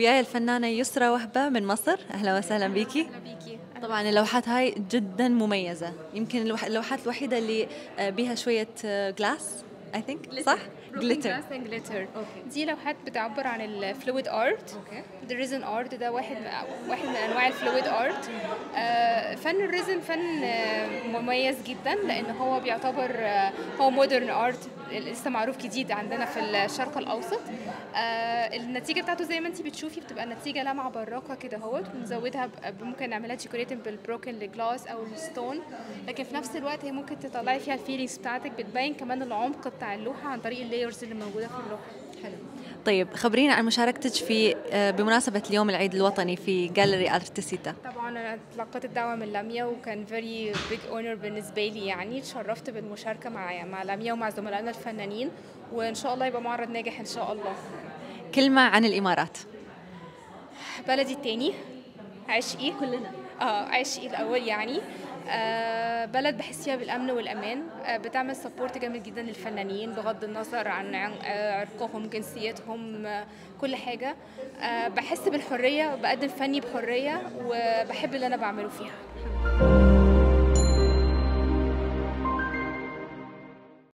وياي الفنانة يسرى وهبة من مصر أهلا وسهلا بيكي أهلا بيكي طبعا اللوحات هاي جدا مميزة يمكن الوح- اللوحات الوحيدة اللي آه، بيها شوية جلاس اي ثينك صح؟ جليتر جليتر دي لوحات بتعبر عن الفلويد ارت اوكي الريزن ارت ده واحد واحد من انواع الفلويد ارت آه، فن الريزن فن آه، مميز جدا لان هو بيعتبر آه، هو مودرن ارت لسه معروف جديد عندنا في الشرق الاوسط آه، النتيجه بتاعته زي ما انت بتشوفي بتبقى النتيجه لمعه براقه كده اهوت ونزودها ب- ممكن نعملها ديكوريتنج بالبروكن جلاس او الستون لكن في نفس الوقت هي ممكن تطلعي فيها الفيلينجز بتاعتك بتبين كمان العمق بتاع اللوحه عن طريق اللايرز اللي موجوده في اللوحه حلو طيب خبرينا عن مشاركتك في آه، بمناسبة اليوم العيد الوطني في جاليري ارتيسيتا طبعا انا تلقيت الدعوه من لميا وكان فيري بيج اونر بالنسبه لي يعني اتشرفت بالمشاركه مع مع لميا ومع زملائنا الفنانين وان شاء الله يبقى معرض ناجح ان شاء الله كلمة عن الإمارات بلدي التاني عشقي كلنا اه عشقي الاول يعني آه بلد بحس فيها بالامن والامان آه بتعمل سبورت جامد جدا للفنانين بغض النظر عن عن- آه، عرقهم جنسيتهم آه كل حاجه آه بحس بالحريه بقدم فني بحريه وبحب اللي انا بعمله فيها